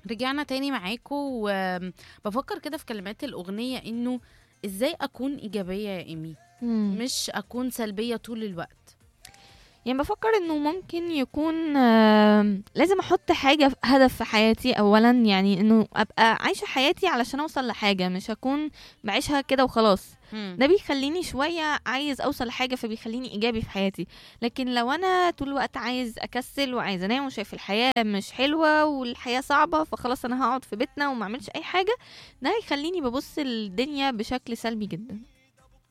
رجعنا تاني معاكم وبفكر كده في كلمات الأغنية إنه إزاي أكون إيجابية يا إيمي مم. مش أكون سلبية طول الوقت يعني بفكر انه ممكن يكون آم، لازم احط حاجة هدف في حياتي اولا يعني انه ابقى عايشة حياتي علشان اوصل لحاجة مش اكون بعيشها كده وخلاص مم. ده بيخليني شوية عايز اوصل لحاجة فبيخليني ايجابي في حياتي لكن لو انا طول الوقت عايز اكسل وعايز انام وشايف الحياة مش حلوة والحياة صعبة فخلاص انا هقعد في بيتنا وما اعملش اي حاجة ده هيخليني ببص الدنيا بشكل سلبي جدا